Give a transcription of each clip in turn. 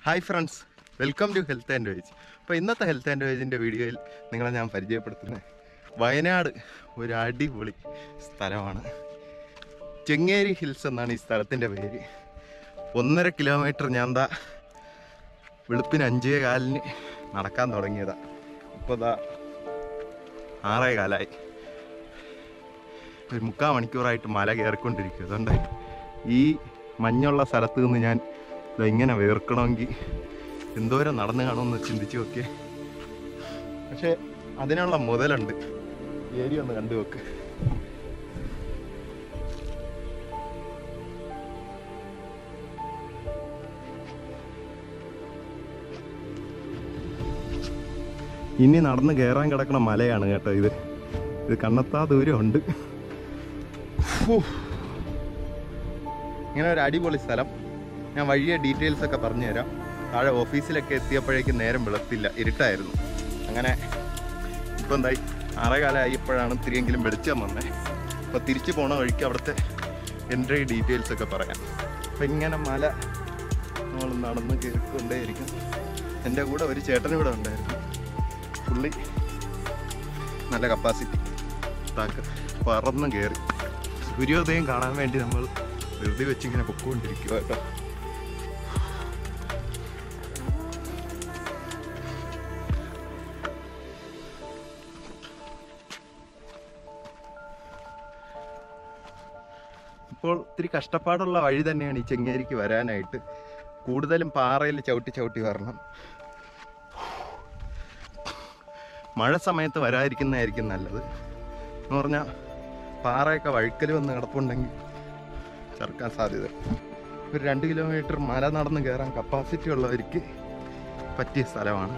Hi friends welcome to health and veg അപ്പോൾ ഇന്നത്തെ health and വേജിൻ്റെ വീഡിയോയിൽ നിങ്ങളെ ഞാൻ പരിചയപ്പെടുത്തുന്നത് വയനാട് ഒരു അടിപൊളി സ്ഥലമാണ് ചെങ്ങേരി ഹിൽസ് എന്നാണ് ഈ സ്ഥലത്തിൻ്റെ പേര് ഒന്നര കിലോമീറ്റർ ഞാൻ എന്താ വെളുപ്പിന് അഞ്ചേ കാലിന് നടക്കാൻ തുടങ്ങിയതാ ഇപ്പോൾ ദാ ആറേ കാലായി ഒരു മുക്കാൽ മണിക്കൂറായിട്ട് മല കയറിക്കൊണ്ടിരിക്കും അതുകൊണ്ട് ഈ മഞ്ഞുള്ള സ്ഥലത്ത് നിന്ന് ഞാൻ ദാ ഇങ്ങനെ വേർക്കണമെങ്കിൽ എന്തോരം നടന്നു കാണുമെന്ന് ചിന്തിച്ച് നോക്കിയേ പക്ഷേ അതിനുള്ള മുതലുണ്ട് ഏരിയ ഒന്ന് കണ്ടു നോക്ക് ഇനി നടന്ന് കയറാൻ കിടക്കണ മലയാണ് കേട്ടോ ഇത് ഇത് കണ്ണെത്താ ദൂരമുണ്ട് ഫൂ. ഇങ്ങനെ ഒരു അടിപൊളി സ്ഥലം ഞാൻ വഴിയെ ഡീറ്റെയിൽസ് ഒക്കെ പറഞ്ഞു തരാം താഴെ ഓഫീസിലൊക്കെ എത്തിയപ്പോഴേക്കും നേരം വെളുത്തില്ല ഇരുട്ടായിരുന്നു അങ്ങനെ ഇപ്പം എന്തായി ആറേ കാലമായപ്പോഴാണ് ഇത്തിരിയെങ്കിലും വെളിച്ചം വന്നേ അപ്പോൾ തിരിച്ചു പോണ വഴിക്ക് അവിടുത്തെ എൻട്രി ഡീറ്റെയിൽസ് ഒക്കെ പറയാം അപ്പം ഇങ്ങനെ മല നമ്മൾ നടന്ന് കയറിക്കൊണ്ടേയിരിക്കും എൻ്റെ കൂടെ ഒരു ചേട്ടനും കൂടെ ഉണ്ടായിരുന്നു പുള്ളി നല്ല കപ്പാസിറ്റി താക്ക് പറന്ന് കയറി സൂര്യോദയം കാണാൻ വേണ്ടി നമ്മൾ വെറുതെ വെച്ചിങ്ങനെ പൊക്കോണ്ടിരിക്കുക കേട്ടോ ഇപ്പോൾ ഇത്തിരി കഷ്ടപ്പാടുള്ള വഴി തന്നെയാണ് ഈ ചെങ്ങേരിക്ക് വരാനായിട്ട് കൂടുതലും പാറയിൽ ചവിട്ടി ചവിട്ടി വരണം മഴ സമയത്ത് വരാതിരിക്കുന്നതായിരിക്കും നല്ലത് എന്ന് പറഞ്ഞാൽ പാറയൊക്കെ വഴുക്കൽ വന്ന് കിടപ്പുണ്ടെങ്കിൽ ചെറുക്കാൻ സാധ്യത ഒരു രണ്ട് കിലോമീറ്റർ മല നടന്ന് കയറാൻ കപ്പാസിറ്റി ഉള്ളവർക്ക് പറ്റിയ സ്ഥലമാണ്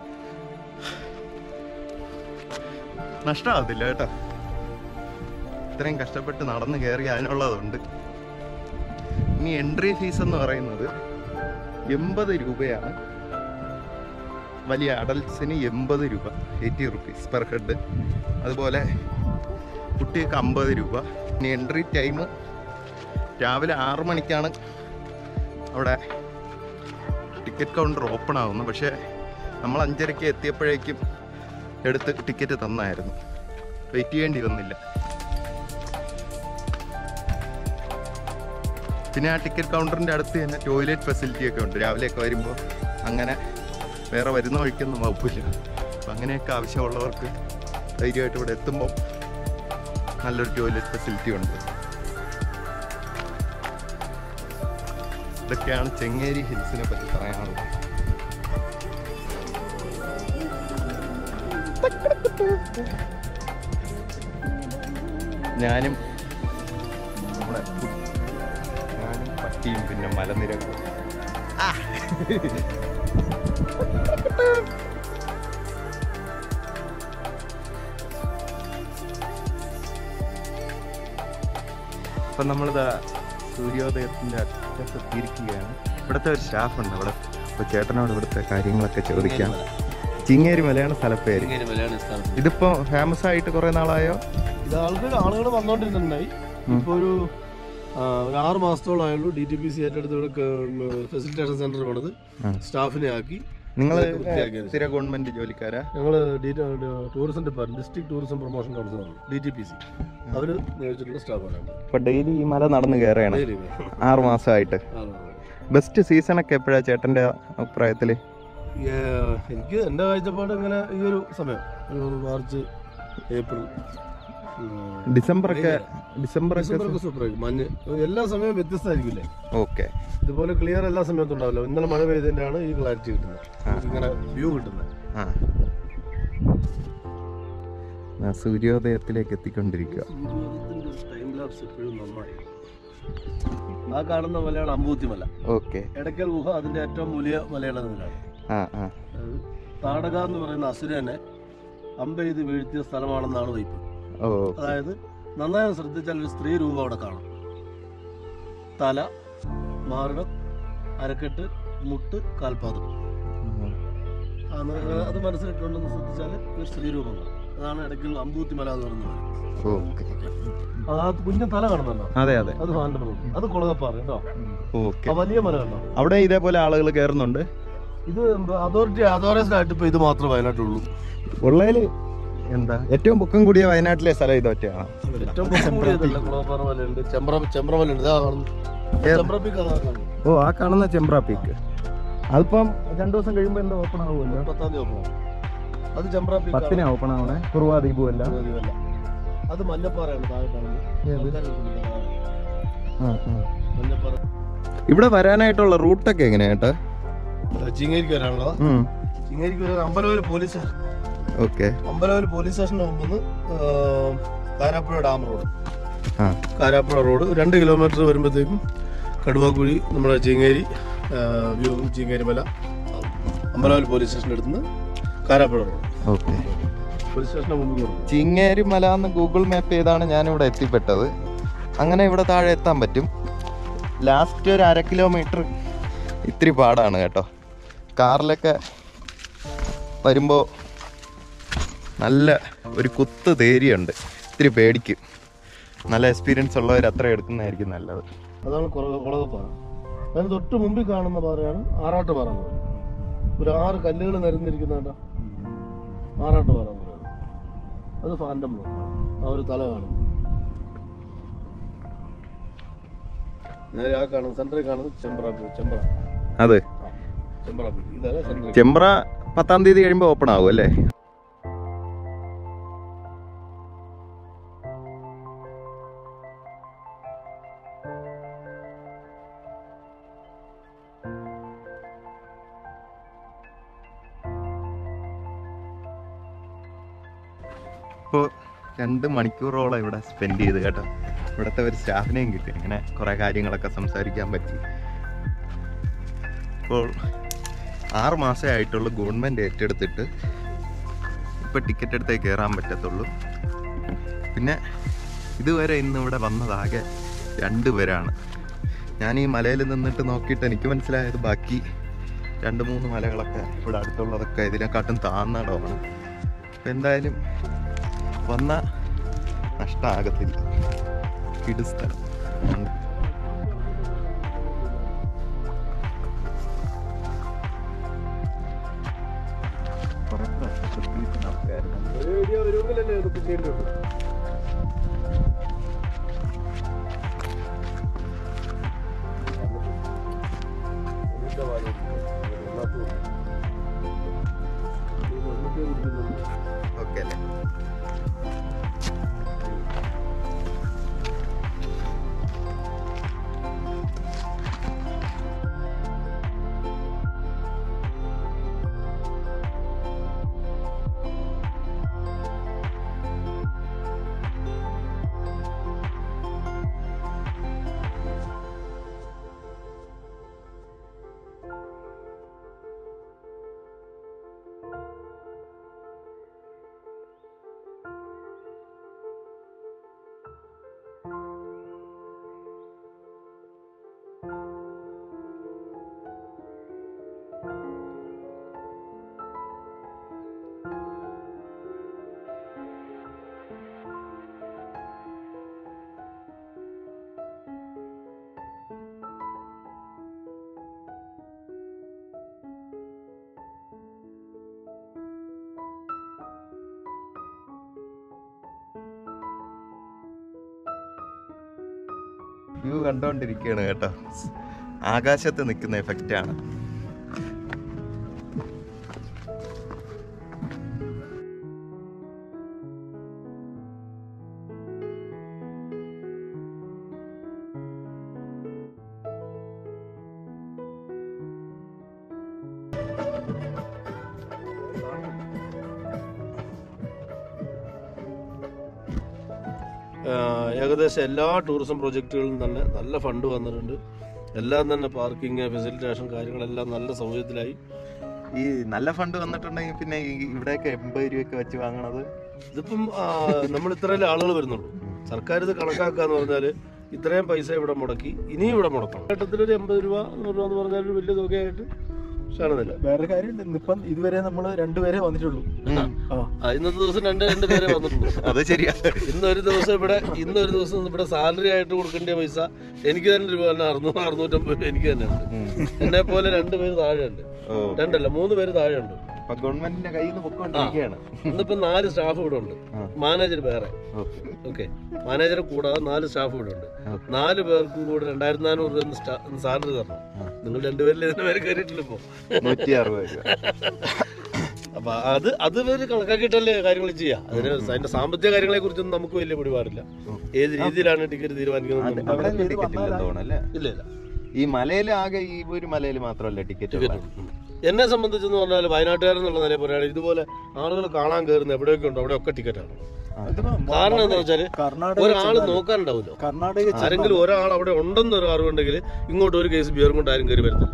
നഷ്ടമാകത്തില്ല കേട്ടോ ഇത്രയും കഷ്ടപ്പെട്ട് നടന്ന് കയറി അതിനുള്ളതുണ്ട് ഇനി എൻട്രി ഫീസ് എന്ന് പറയുന്നത് എൺപത് രൂപയാണ് വലിയ അഡൽട്ട്സിന് എൺപത് രൂപ എയ്റ്റി റുപ്പീസ് പെർ ഹെഡ് അതുപോലെ കുട്ടികൾക്ക് അമ്പത് രൂപ ഇനി എൻട്രി ടൈം രാവിലെ ആറ് മണിക്കാണ് അവിടെ ടിക്കറ്റ് കൗണ്ടർ ഓപ്പൺ ആവുന്നത് പക്ഷേ നമ്മൾ അഞ്ചരയ്ക്ക് എത്തിയപ്പോഴേക്കും എടുത്ത് ടിക്കറ്റ് തന്നായിരുന്നു വെയിറ്റ് ചെയ്യേണ്ടി വന്നില്ല പിന്നെ ആ ടിക്കറ്റ് കൗണ്ടറിൻ്റെ അടുത്ത് തന്നെ ടോയ്ലറ്റ് ഫെസിലിറ്റി ഒക്കെ ഉണ്ട് രാവിലെയൊക്കെ വരുമ്പോൾ അങ്ങനെ വേറെ വരുന്ന വഴിക്കൊന്നും വകുപ്പില്ല അപ്പം അങ്ങനെയൊക്കെ ആവശ്യമുള്ളവർക്ക് ധൈര്യമായിട്ട് ഇവിടെ എത്തുമ്പോൾ നല്ലൊരു ടോയ്ലറ്റ് ഫെസിലിറ്റി ഉണ്ട് ഇതൊക്കെയാണ് ചെങ്ങേരി ഹിൽസിനെ പറ്റി പറയാനുള്ളത് ഞാനും നമ്മുടെ കു- ഞാനും പട്ടിയും പിന്നെ മലനിരകളും അപ്പം നമ്മളിതാ സൂര്യോദയത്തിൻ്റെ അറ്റത്തെത്തിയിരിക്കുകയാണ് ഇവിടുത്തെ ഒരു സ്റ്റാഫ് ഉണ്ട് അവിടെ അപ്പോൾ ചേട്ടനോട് ഇവിടുത്തെ കാര്യങ്ങളൊക്കെ ചോദിക്കാം ചിങ്ങേരി മലയാണ് സ്ഥലപ്പേര് ഇങ്ങനെ മലയാള സ്ഥലം ഇതിപ്പോ ഫേമസ് ആയിട്ട് കുറെ നാളായോ ഇത് ആൾക്ക് ആളുകൾ വന്നോണ്ടിരുന്നുണ്ടായി ഇപ്പൊ ഒരു ആ, ഒരു ആറ് മാസത്തോളം ആയുള്ളൂ ഡി ടി പി സി ഏറ്റെടുത്ത് ഇവിടെ ഫെസിലിറ്റേഷൻ സെന്റർ പണിത് ആ. സ്റ്റാഫിനെ ആക്കി നിങ്ങൾ ഇതൊക്കെ വൃത്തിയാക്കിയത്. സ്ഥിര ഗവൺമെന്റ് ജോലിക്കാരാ ഞങ്ങൾ tourism department district tourism promotion council D T P C അവര് നിയോഗിച്ചിട്ടുള്ള സ്റ്റാഫാണ് ഇപ്പൊ ഡെയിലി ഈ മല നടന്ന് കയറുകയാണ് ആറ് മാസമായിട്ട് ബെസ്റ്റ് സീസൺ ഒക്കെ എപ്പോഴാ ചേട്ടന്റെ അഭിപ്രായത്തില് എനിക്ക് എൻ്റെ കാഴ്ചപ്പാട് ഇങ്ങനെ ഈ ഒരു സമയം ഒരു മാർച്ച് ഏപ്രിൽ ഉം, ഡിസംബർ ഒക്കെ ഡിസംബർ ഒക്കെ ഡിസംബറൊക്കെ സൂപ്പറായിരിക്കും മഞ്ഞ് എല്ലാ സമയവും വ്യത്യസ്തമായിരിക്കില്ലേ ഓക്കെ ഇതുപോലെ ക്ലിയർ എല്ലാ സമയത്തും ഉണ്ടാവില്ല ഇന്നലെ മഴ പെയ്തതിൻ്റെയാണ് ഈ ക്ലാരിറ്റി കിട്ടുന്നത് ആ. ഇങ്ങനെ വ്യൂ കിട്ടുന്നത് ആ ആ, സൂര്യോദയത്തിലേക്ക് എത്തിക്കൊണ്ടിരിക്കുക ടൈം ലാപ്സ് എപ്പോഴും നന്നായി ആ കാണുന്ന മലയാണ് അമ്പൂത്തി മല ഓക്കെ എടക്കൽ ഗുഹ അതിന്റെ ഏറ്റവും വലിയ മലയുടെ നിലാണ് ആ ആ താടക എന്ന് പറയുന്ന അസുരനെ അമ്പെയ്ത് വീഴ്ത്തിയ സ്ഥലമാണെന്നാണ് വൈപ്പ് ഓ അതായത് നന്നായി ശ്രദ്ധിച്ചാൽ ഒരു സ്ത്രീ രൂപം അവിടെ കാണാം തല മാറിടം അരക്കെട്ട് മുട്ട് കാൽപാദം ആ, ന- അത് മനസ്സിലിട്ടുണ്ടെന്ന് ശ്രദ്ധിച്ചാൽ ഒരു സ്ത്രീ രൂപം കാണാം അതാണ് ഇടയ്ക്കുള്ള അമ്പൂത്തി മല എന്ന് പറയുന്നത് ഓക്കെ ആ കുഞ്ഞൻ തല കാണുന്നുണ്ടോ അതെ അതെ അത് ഫാൻ്റെ മല അത് കുളകപ്പാറ കേട്ടോ ഓക്കെ ആ വലിയ മല കണ്ടോ അവിടെ ഇതേപോലെ ആളുകൾ കയറുന്നുണ്ട് ഇത് അതോറിറ്റി അതോറൈസ്ഡ് ആയിട്ട് ഇപ്പൊ ഇത് മാത്രമേ വയനാട്ടിലുള്ളൂ ഉള്ളതില് എന്താ ഏറ്റവും പൊക്കം കൂടിയ വയനാട്ടിലെ സ്ഥലം ഇത് ഒറ്റയാണ് ഏറ്റവും പൊക്കം കൂടിയതല്ല കുളകപ്പാറ മലയുണ്ട് ചെമ്പ്ര ചെമ്പ്ര മലയുണ്ട് ഇതാ കാണുന്നു ചെമ്പ്ര പീക്ക് അതാ കാണുന്നു ഓ ആ കാണുന്ന ചെമ്പ്ര പീക്ക് അതിപ്പം രണ്ടു ദിവസം കഴിയുമ്പോൾ എന്താ ഓപ്പൺ ആവുമല്ലോ പത്താം തീയതി open ആവും. അത് ചെമ്പ്ര പീക്ക് പത്തിന് ഓപ്പൺ ആവണേ കുറുവാ ദ്വീപും അല്ല ആണ്. അത് മഞ്ഞപ്പാറയാണ് താഴെ കാണുന്നത് ആൾക്കാര് നിൽക്കുന്നില്ല, താഴെ. മഞ്ഞപ്പാറ ഇവിടെ വരാനായിട്ടുള്ള റൂട്ടൊക്കെ എങ്ങനെയാ ചേട്ടാ ചിങ്ങേരിക്ക് വരാനുള്ളതാ ചിങ്ങേരിക്ക് വരാൻ Ambalavur police station okay Ambalavur police സ്റ്റേഷന് മുമ്പ് കാരാപ്പുഴ ഡാം റോഡ് ആ കാരാപ്പുഴ റോഡ് രണ്ട് കിലോമീറ്റർ വരുമ്പോഴത്തേക്കും കടുവാക്കുഴി നമ്മുടെ ചീങ്ങേരി ആ, വ്യൂ ചീങ്ങേരി മല അമ്പലവൂർ പോലീസ് സ്റ്റേഷൻ്റെ അടുത്തുനിന്ന് കാരാപ്പുഴ റോഡ് ഓക്കെ പോലീസ് സ്റ്റേഷൻ്റെ മുമ്പിൽ റോഡ് ചിങ്ങേരി മല എന്ന് ഗൂഗിൾ മാപ്പ് ചെയ്താണ് ഞാനിവിടെ എത്തിപ്പെട്ടത് അങ്ങനെ ഇവിടെ താഴെ എത്താൻ പറ്റും ലാസ്റ്റ് ഒരു അര കിലോമീറ്റർ ഇത്തിരി പാടാണ് കേട്ടോ കാറിലൊക്കെ വരുമ്പോൾ നല്ല ഒരു കുത്ത് തേരിയുണ്ട് ഇത്തിരി പേടിക്കും നല്ല എക്സ്പീരിയൻസ് ഉള്ളവർ അത്ര എടുക്കുന്നതായിരിക്കും നല്ലത് അതാണ് കുള- കുളകപ്പാറ അതിന് തൊട്ട് മുമ്പിൽ കാണുന്ന പാറയാണ് ആറാട്ട് പാറ എന്ന് പറയുന്നത് ഒരു ആറ് കല്ലുകൾ നിരന്നിരിക്കുന്ന കേട്ടോ ആറാട്ട് പാറ എന്ന് പറയുന്നത് അത് ഫാൻറ്റം ബ്ലോക്ക് ആ ഒരു തല കാണും നേരെ ആ കാണുന്നത് സെൻറ്ററിൽ കാണുന്നത് ചെമ്പ്ര ചെമ്പ്ര അത് ചെമ്പ്ര ഇതാണ് സെൻറ്ററിൽ ചെമ്പ്ര പത്താം തീയതി കഴിയുമ്പോൾ ഓപ്പൺ ആവും അല്ലേ ഇപ്പോൾ രണ്ട് മണിക്കൂറോളം ഇവിടെ സ്പെൻഡ് ചെയ്ത് കേട്ടോ ഇവിടുത്തെ ഒരു സ്റ്റാഫിനെയും കിട്ടി ഇങ്ങനെ കുറേ കാര്യങ്ങളൊക്കെ സംസാരിക്കാൻ പറ്റി ഇപ്പോൾ ആറ് മാസമേ ആയിട്ടുള്ളൂ ഗവൺമെൻറ് ഏറ്റെടുത്തിട്ട് ഇപ്പോൾ ടിക്കറ്റ് എടുത്തേ കയറാൻ പറ്റത്തുള്ളൂ പിന്നെ ഇതുവരെ ഇന്ന് ഇവിടെ വന്നതാകെ രണ്ട് പേരാണ് ഞാൻ ഈ മലയിൽ നിന്നിട്ട് നോക്കിയിട്ട് എനിക്ക് മനസ്സിലായത് ബാക്കി രണ്ട് മൂന്ന് മലകളൊക്കെ ഇവിടെ അടുത്തുള്ളതൊക്കെ ഇതിനെക്കാട്ടും താന്നിടമാണ് അപ്പം എന്തായാലും വന്ന നഷ്ടമാകത്തില്ല കിടുസ്ഥലം ഉണ്ട്. കുറേ ശ്രദ്ധിക്കുന്ന ആൾക്കാരുണ്ട് ഒരു വീഡിയോ വരുമെങ്കിലല്ലേ ഇത് ചെയ്യേണ്ടത് ഓക്കെ അല്ലേ വ്യൂ കണ്ടോണ്ടിരിക്കുകയാണ് കേട്ടോ ആകാശത്ത് നിൽക്കുന്ന എഫക്റ്റ് ആണ് ആഹ് ഏകദേശം എല്ലാ ടൂറിസം പ്രോജക്റ്റുകളിലും തന്നെ നല്ല ഫണ്ട് വന്നിട്ടുണ്ട് എല്ലാം തന്നെ പാർക്കിംഗ് ഫെസിലിറ്റേഷൻ കാര്യങ്ങളെല്ലാം നല്ല സൗകര്യത്തിലായി ഈ നല്ല ഫണ്ട് വന്നിട്ടുണ്ടെങ്കിൽ പിന്നെ ഈ ഇവിടെയൊക്കെ എൺപത് രൂപയൊക്കെ വെച്ച് വാങ്ങണത് ഇതിപ്പം ആഹ്, നമ്മൾ ഇത്രയല്ലേ ആളുകൾ വരുന്നുള്ളൂ സർക്കാർ ഇത് കണക്കാക്കുക എന്ന് പറഞ്ഞാൽ ഇത്രയും പൈസ ഇവിടെ മുടക്കി ഇനിയും ഇവിടെ മുടക്കണം ഘട്ടത്തിലൊരു എൺപത് രൂപ നൂറ് രൂപ എന്ന് പറഞ്ഞാൽ ഒരു വലിയ തുകയായിട്ട് കാണുന്നില്ല വേറെ കാര്യമുണ്ട് ഇന്നിപ്പം ഇതുവരെ നമ്മൾ രണ്ടുപേരെ വന്നിട്ടുള്ളൂ ആ ആ, ഇന്നത്തെ ദിവസം രണ്ട് രണ്ട് പേരെ വന്നിട്ടുള്ളൂ അത് ശരിയാ ഇന്നൊരു ദിവസം ഇവിടെ ഇന്നൊരു ദിവസം ഇവിടെ സാലറി ആയിട്ട് കൊടുക്കേണ്ട പൈസ എനിക്ക് തന്നെ രൂപ തന്നെ അറുന്നൂറ് അറുന്നൂറ്റമ്പത് രൂപ എനിക്ക് തന്നെ ഉണ്ട് എന്നെ പോലെ രണ്ട് പേര് താഴെയുണ്ട് ഓ രണ്ടല്ല മൂന്ന് പേര് താഴെയുണ്ട് അപ്പൊ ഗവൺമെന്റിന്റെ കയ്യിൽ നിന്ന് പൊക്കോണ്ടിരിക്കുകയാണ് ഇന്നിപ്പോ നാല് സ്റ്റാഫ് ഇവിടെ ഉണ്ട് ആ. മാനേജർ വേറെ ഓക്കെ ഓക്കെ മാനേജറെ കൂടാതെ നാല് സ്റ്റാഫ് ഇവിടെ ഉണ്ട് ഓക്കെ. നാല് പേർക്കും കൂടെ രണ്ടായിരത്തി നാനൂറ് രൂപ സാലറി തരണം ആ. നിങ്ങൾ രണ്ടുപേരിൽ ഇതിന് പേര് കയറിയിട്ടില്ല ഇപ്പോ നൂറ്റി അറുപത് രൂപ അപ്പൊ അത് അത് ഇവര് കണക്കാക്കിയിട്ടല്ലേ കാര്യങ്ങൾ ചെയ്യാം അതിന് അതിന്റെ സാമ്പത്തിക കാര്യങ്ങളെ കുറിച്ചൊന്നും നമുക്ക് വലിയ പിടിപാടില്ല ഏത് രീതിയിലാണ് ടിക്കറ്റ് തീരുമാനിക്കുന്നത് അവിടെ ടിക്കറ്റ് ഇല്ലെന്ന് തോന്നല്ലേ ഇല്ല ഇല്ല ഈ മലയിൽ ആകെ ഈ ഒരു മലയിൽ മാത്രമല്ല ടിക്കറ്റ് ടിക്കറ്റ് ഉണ്ട്. എന്നെ സംബന്ധിച്ചെന്ന് പറഞ്ഞാൽ വയനാട്ടുകാരെന്നുള്ള നിലയിൽ പറയുകയാണെങ്കിൽ ഇതുപോലെ ആളുകൾ കാണാൻ കയറുന്ന എവിടെയൊക്കെ ഉണ്ടോ അവിടെയൊക്കെ ടിക്കറ്റാണ് ഇതിപ്പോ കാരണം എന്താ വെച്ചാല് കർണാടക ഒരാൾ നോക്കാനുണ്ടാവില്ലോ കർണാടക ആരെങ്കിലും ഒരാൾ അവിടെ ഉണ്ടെന്ന് ഒരു അറിവുണ്ടെങ്കിൽ ഇങ്ങോട്ട് ഒരു കേസ് ബിയർ കൊണ്ട് ആരും കയറി വരത്തില്ല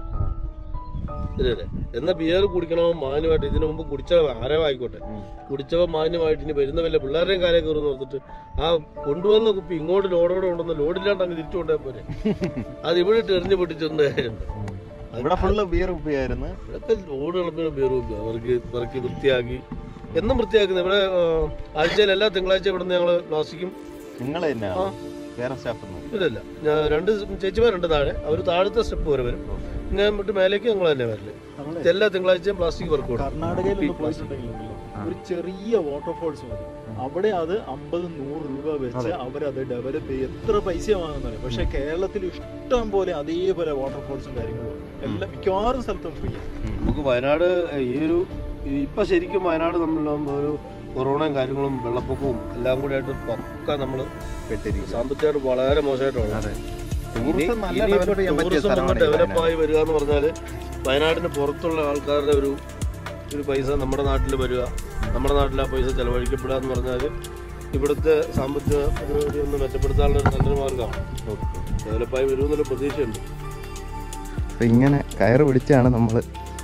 ഇല്ലേ എന്നാ ബിയർ കുടിക്കണോ മാന്യമായിട്ട് ഇതിനു മുമ്പ് കുടിച്ച ആരോ ആയിക്കോട്ടെ കുടിച്ചവ മാന്യമായിട്ട് ഇനി വരുന്ന വല്ല പിള്ളേരുടെയും കാര്യം കയറുന്ന ഓർത്തിട്ട് ആ കൊണ്ടുവന്ന കുപ്പി ഇങ്ങോട്ട് ലോഡോടെ ഉണ്ടെന്ന് ലോഡില്ലാണ്ട് അങ്ങ് തിരിച്ചു കൊണ്ടേ പോരെ അത് ഇവിടെ ഇട്ട് എറിഞ്ഞു പൊട്ടിച്ചിട്ടുണ്ട് കാര്യമുണ്ട് ഇവിടെ ഫുള്ള് ബിയർ ഉപ്പിയായിരുന്നു ഇവിടെയൊക്കെ ലോഡ് കിളപ്പിന് ബിയർ അവർക്ക് പെറുക്കി വൃത്തിയാക്കി എന്നും വൃത്തിയാക്കുന്നത് ഇവിടെ ആ, ആഴ്ചയിൽ എല്ലാ തിങ്കളാഴ്ച ഇവിടുന്ന് ഞങ്ങൾ പ്ലാസ്റ്റിക്കും നിങ്ങൾ തന്നെ ആ. വേറെ സ്റ്റാഫ് ഒന്നും ഇല്ലല്ല ഞാൻ രണ്ട് ചേച്ചിമാരുണ്ട് താഴെ അവർ താഴത്തെ സ്റ്റെപ്പ് വരെ വരും ഞാൻ വിട്ട് മേലേക്ക് ഞങ്ങൾ തന്നെ വരില്ല നമ്മളെ എല്ലാ തിങ്കളാഴ്ചയും പ്ലാസ്റ്റിക് വർക്ക് കൊടുക്കും കർണാടകയിൽ ഒന്ന് പോയിട്ടുണ്ടെങ്കിലുണ്ടല്ലോ ഒരു ചെറിയ വാട്ടർഫോൾസ് മതി അവിടെ അത് അമ്പത് നൂറ് രൂപ വെച്ച് അവരത് ഡെവലപ്പ് ചെയ്യും എത്ര പൈസ വാങ്ങുന്നത് പക്ഷെ കേരളത്തിൽ ഇഷ്ടം പോലെ അതേപോലെ വാട്ടർഫോൾസും കാര്യങ്ങളും ഉണ്ട്. എല്ലാം മിക്കവാറും സ്ഥലത്തും ഫ്രീ നമുക്ക് വയനാട് ഈ ഒരു ഇപ്പൊ ശരിക്കും വയനാട് തമ്മിലുള്ള ഒരു കൊറോണയും കാര്യങ്ങളും വെള്ളപ്പൊക്കവും എല്ലാം കൂടി ആയിട്ട് പക്ക നമ്മൾ പെട്ടിരിക്കും സാമ്പത്തികമായിട്ട് വളരെ മോശമായിട്ടാണ് ടൂറിസം നല്ല ഡെവലപ്പ് ചെയ്യാൻ പറ്റിയ സ്ഥലമാണ് ഈ ഡെവലപ്പ് വയനാട്. ആയി വരിക എന്ന് പറഞ്ഞാല് വയനാടിന് പുറത്തുള്ള ആൾക്കാരുടെ ഒരു ഒരു പൈസ നമ്മുടെ നാട്ടിൽ വരിക നമ്മുടെ നാട്ടിൽ ആ പൈസ ചെലവഴിക്കപ്പെടുക എന്ന് പറഞ്ഞാൽ ഇവിടുത്തെ സാമ്പത്തിക പുരോഗതി ഒന്ന് മെച്ചപ്പെടുത്താനുള്ള ഒരു നല്ലൊരു മാർഗ്ഗമാണ് ഡെവലപ്പായി വരുമെന്നുള്ള പ്രതീക്ഷയുണ്ട് അപ്പൊ ഇങ്ങനെ കയറ് പിടിച്ചാണ് നമ്മൾ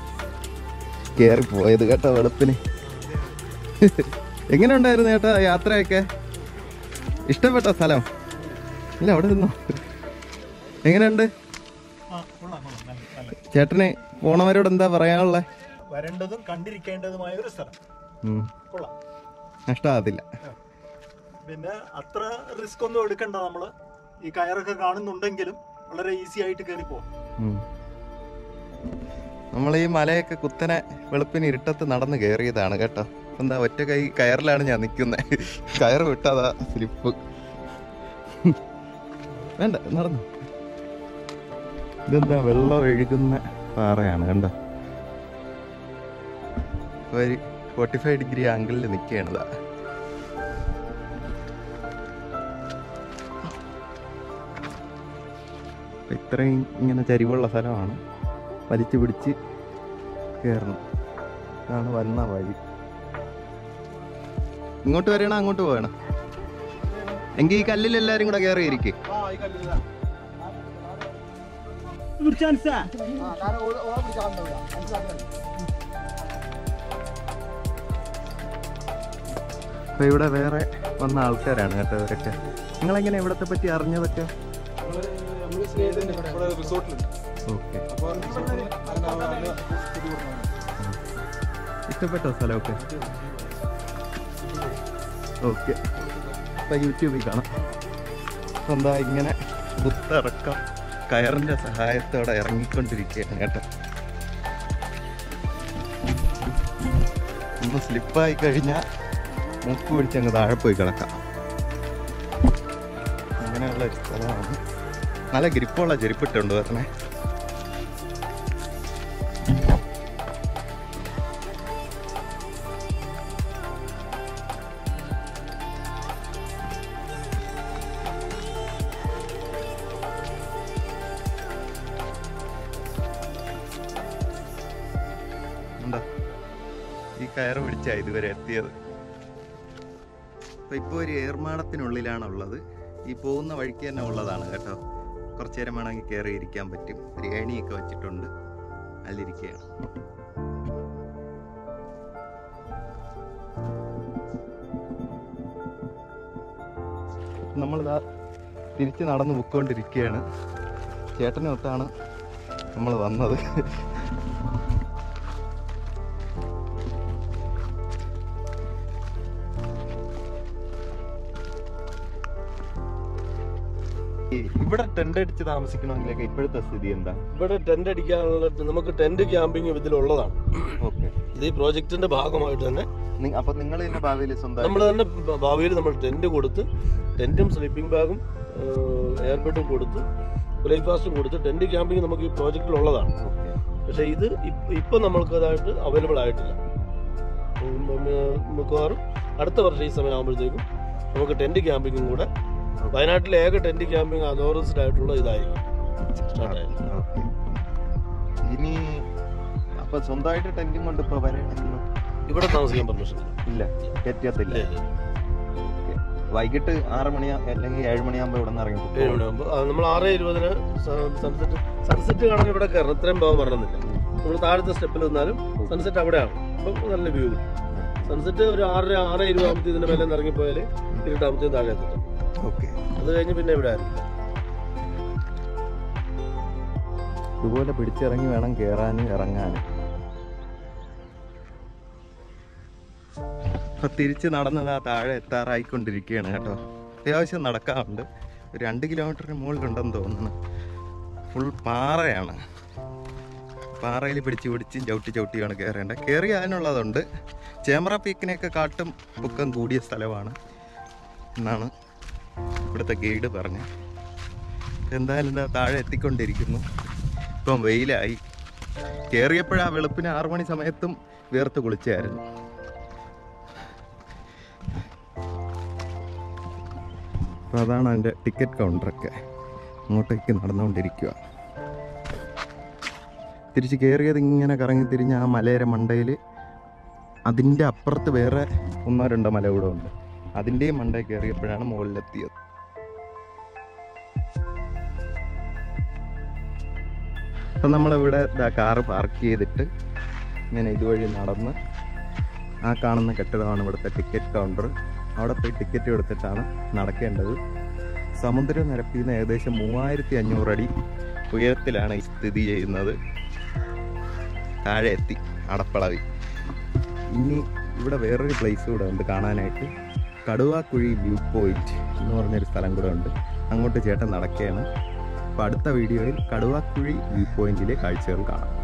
കയറി പോയത് കേട്ടോ വെളുപ്പിന് എങ്ങനെ ഉണ്ടായിരുന്നു ചേട്ടാ യാത്രയൊക്കെ ഇഷ്ടപ്പെട്ട സ്ഥലം ഇല്ല അവിടെ നിന്നോ എങ്ങനെയുണ്ട് ചേട്ടന് പോണവരോട് എന്താ പറയാനുള്ളത് വരേണ്ടതും കണ്ടിരിക്കേണ്ടതുമായ ഒരു സ്ഥലം കൊള്ളാം നഷ്ടമാകത്തില്ല പിന്നെ അത്ര റിസ്ക് ഒന്നും എടുക്കണ്ട നമ്മള് ഈ കയറൊക്കെ കാണുന്നുണ്ടെങ്കിലും വളരെ ഈസി ആയിട്ട് കയറി പോവാം നമ്മൾ ഈ മലയൊക്കെ കുത്തനെ വെളുപ്പിന് ഇരുട്ടത്ത് നടന്ന് കയറിയതാണ് കേട്ടോ എന്താ ഒറ്റ കൈ കയറിലാണ് ഞാൻ നിൽക്കുന്നത് കയറ് വിട്ടതാ സ്ലിപ്പ് വേണ്ട നടന്നു ഇതെന്താ വെള്ളം ഒഴുകുന്ന പാറയാണ് കണ്ടോ ഒരു ഫോർട്ടി ഫൈവ് ഡിഗ്രി ആംഗിളിൽ നിൽക്കുകയാണിതാ അപ്പൊ ഇത്രയും ഇങ്ങനെ ചരിവുള്ള സ്ഥലമാണ് വലിച്ചു പിടിച്ച് കയറണം ഇതാണ് വന്ന വഴി ഇങ്ങോട്ട് വരണോ അങ്ങോട്ട് പോകണം എങ്കിൽ ഈ കല്ലിൽ എല്ലാരും കൂടെ കയറിയിരിക്കും അപ്പൊ ഇവിടെ വേറെ വന്ന ആൾക്കാരാണ് കേട്ടോ ഇവരൊക്കെ നിങ്ങളെങ്ങനെ ഇവിടത്തെ പറ്റി അറിഞ്ഞതൊക്കെ റിസോർട്ടിലുണ്ട് ഓക്കെ ഇഷ്ടപ്പെട്ടോ സ്ഥലമൊക്കെ ഓക്കെ അപ്പൊ യൂട്യൂബിൽ കാണാം അപ്പൊ എന്താ ഇങ്ങനെ ബുത്തിറക്കം കയറിന്റെ സഹായത്തോടെ ഇറങ്ങിക്കൊണ്ടിരിക്കുകയാണ് കേട്ടോ ഒന്ന് സ്ലിപ്പായി കഴിഞ്ഞാൽ മൂക്ക് പിടിച്ച് അങ്ങ് താഴെ പോയി കിടക്കാം അങ്ങനെയുള്ള ഒരു സ്ഥലമാണ് നല്ല ഗ്രിപ്പുള്ള ചെരുപ്പിട്ടുണ്ട് വരണേ എന്താ ഈ കയറ് പിടിച്ചാ ഇതുവരെ എത്തിയത് അപ്പൊ ഇപ്പൊ ഒരു ഏർമാടത്തിനുള്ളിലാണുള്ളത് ഈ പോകുന്ന വഴിക്ക് തന്നെ ഉള്ളതാണ് കേട്ടോ കുറച്ചു നേരം വേണമെങ്കിൽ കയറി ഇരിക്കാൻ പറ്റും ഒരു ഏണിയൊക്കെ വെച്ചിട്ടുണ്ട് അതിലിരിക്കുകയാണ് നമ്മളിതാ തിരിച്ച് നടന്ന് പൊയ്ക്കൊണ്ടിരിക്കുകയാണ് ചേട്ടനൊത്താണ് നമ്മൾ വന്നത് ഈ- ഇവിടെ ടെന്റ് അടിച്ച് താമസിക്കണമെങ്കിലൊക്കെ ഇപ്പോഴത്തെ സ്ഥിതി എന്താ ഇവിടെ ടെന്റ് അടിക്കാനുള്ള നമുക്ക് ടെന്റ് ക്യാമ്പിംഗ് ഇതിലുള്ളതാണ് ഓക്കെ ഇത് ഈ പ്രോജക്റ്റിന്റെ ഭാഗമായിട്ട് തന്നെ അപ്പൊ നിങ്ങൾ തന്നെ ഭാവിയിൽ സ്വന്തം നമ്മൾ തന്നെ ഭ- ഭാവിയിൽ നമ്മൾ ടെന്റ് കൊടുത്ത് ടെന്റും സ്ലീപ്പിംഗ് ബാഗും എയർബെഡും കൊടുത്ത് ബ്രേക്ക്ഫാസ്റ്റും കൊടുത്ത് ടെന്റ് ക്യാമ്പിംഗ് നമുക്ക് ഈ പ്രോജക്റ്റിൽ ഉള്ളതാണ് പക്ഷേ ഇത് ഇപ്പ- ഇപ്പൊ നമ്മൾക്ക് അതായിട്ട് അവൈലബിൾ ആയിട്ടില്ല ഉം, ഉം, മിക്കവാറും അടുത്ത വർഷം ഈ സമയം ആകുമ്പോഴത്തേക്കും നമുക്ക് ടെന്റ് ക്യാമ്പിങ്ങും കൂടെ വയനാട്ടിലെ ഏക ടെന്റ് ക്യാമ്പിംഗ് അതോറൈസ്ഡ് ആയിട്ടുള്ള ഇതായിരിക്കും സ്റ്റാർട്ട് ആയത് ഓക്കെ ഇനി അപ്പൊ സ്വന്തമായിട്ട് ടെന്റും കൊണ്ട് ഇപ്പൊ വരണമെങ്കിലോ ഇവിടെ താമസിക്കാൻ പെർമിഷൻ ഇല്ല പറ്റത്തില്ല ഇല്ല Okay. വൈകിട്ട് ആറ് മണി അല്ലെങ്കിൽ ഏഴ് മണിയാകുമ്പോ ഇവിടെ നിന്ന് ഇറങ്ങി ഏഴ് മണിയാകുമ്പോൾ നമ്മൾ ആറ് ഇരുപതിന് സൺസെറ്റ് സൺസെറ്റ് കാണാൻ ഇവിടെ കയറണം ഇത്രയും ഭാഗം വരണമെന്നില്ല നമ്മൾ താഴത്തെ സ്റ്റെപ്പിൽ നിന്നാലും സൺസെറ്റ് അവിടെയാണ് അപ്പം നല്ല വ്യൂ കിട്ടും സൺസെറ്റ് ഒരു ആറര ആറ് ഇരുപതാമത്തെ ഇതിന്റെ മേലെ നിന്ന് ഇറങ്ങിപ്പോയാൽ ഇരുട്ടാമത്തെ താഴെ എത്തും ഓക്കെ അത് കഴിഞ്ഞ് പിന്നെ ഇവിടെ ആയിരിക്കും ഇതുപോലെ പിടിച്ചിറങ്ങി വേണം കയറാനും ഇറങ്ങാനും അപ്പൊ തിരിച്ച് നടന്നത് ആ താഴെ എത്താറായിക്കൊണ്ടിരിക്കുകയാണ് കേട്ടോ അത്യാവശ്യം നടക്കാറുണ്ട് ഒരു രണ്ട് കിലോമീറ്ററിന് മുകളിലുണ്ടെന്ന് തോന്നുന്നു ഫുൾ പാറയാണ് പാറയിൽ പിടിച്ച് പിടിച്ച് ചവിട്ടി ചവിട്ടിയാണ് കയറേണ്ടത് കയറി അതിനുള്ളതുണ്ട് ചേമ്പ്ര പീക്കിനെയൊക്കെ കാട്ടും പൊക്കം കൂടിയ സ്ഥലമാണ് എന്നാണ് ഇവിടുത്തെ ഗൈഡ് പറഞ്ഞത് എന്തായാലും ഇതാ താഴെ എത്തിക്കൊണ്ടിരിക്കുന്നു ഇപ്പം വെയിലായി കയറിയപ്പോഴാ വെളുപ്പിന് ആറു മണി സമയത്തും വേർത്ത് കുളിച്ചായിരുന്നു അപ്പോൾ അതാണ് അതിൻ്റെ ടിക്കറ്റ് കൗണ്ടറൊക്കെ അങ്ങോട്ടേക്ക് നടന്നുകൊണ്ടിരിക്കുക തിരിച്ച് കയറിയത് ഇങ്ങനെ കറങ്ങി തിരിഞ്ഞ് ആ മലയുടെ മണ്ടയിൽ അതിൻ്റെ അപ്പുറത്ത് വേറെ ഒന്നോ രണ്ടോ മല കൂടെ ഉണ്ട് അതിൻ്റെയും മണ്ടയിൽ കയറിയപ്പോഴാണ് മുകളിലെത്തിയത് അപ്പം നമ്മളിവിടെ ഇതാ കാറ് പാർക്ക് ചെയ്തിട്ട് ഇങ്ങനെ ഇതുവഴി നടന്ന് ആ കാണുന്ന കെട്ടിടമാണ് ഇവിടുത്തെ ടിക്കറ്റ് കൗണ്ടർ അവിടെ പോയി ടിക്കറ്റ് എടുത്തിട്ടാണ് നടക്കേണ്ടത് സമുദ്രനിരപ്പിൽ നിന്ന് ഏകദേശം മൂവായിരത്തി അഞ്ഞൂറ് അടി ഉയരത്തിലാണ് ഈ സ്ഥിതി ചെയ്യുന്നത് താഴെ എത്തി അടപ്പളവി ഇനി ഇവിടെ വേറൊരു പ്ലേസ് കൂടെ ഉണ്ട് കാണാനായിട്ട് കടുവാക്കുഴി വ്യൂ പോയിന്റ് എന്ന് പറഞ്ഞൊരു സ്ഥലം കൂടെ ഉണ്ട് അങ്ങോട്ട് ചേട്ടൻ നടക്കുകയാണ് അപ്പോൾ അടുത്ത വീഡിയോയിൽ കടുവാക്കുഴി വ്യൂ പോയിന്റിലെ കാഴ്ചകൾ കാണാം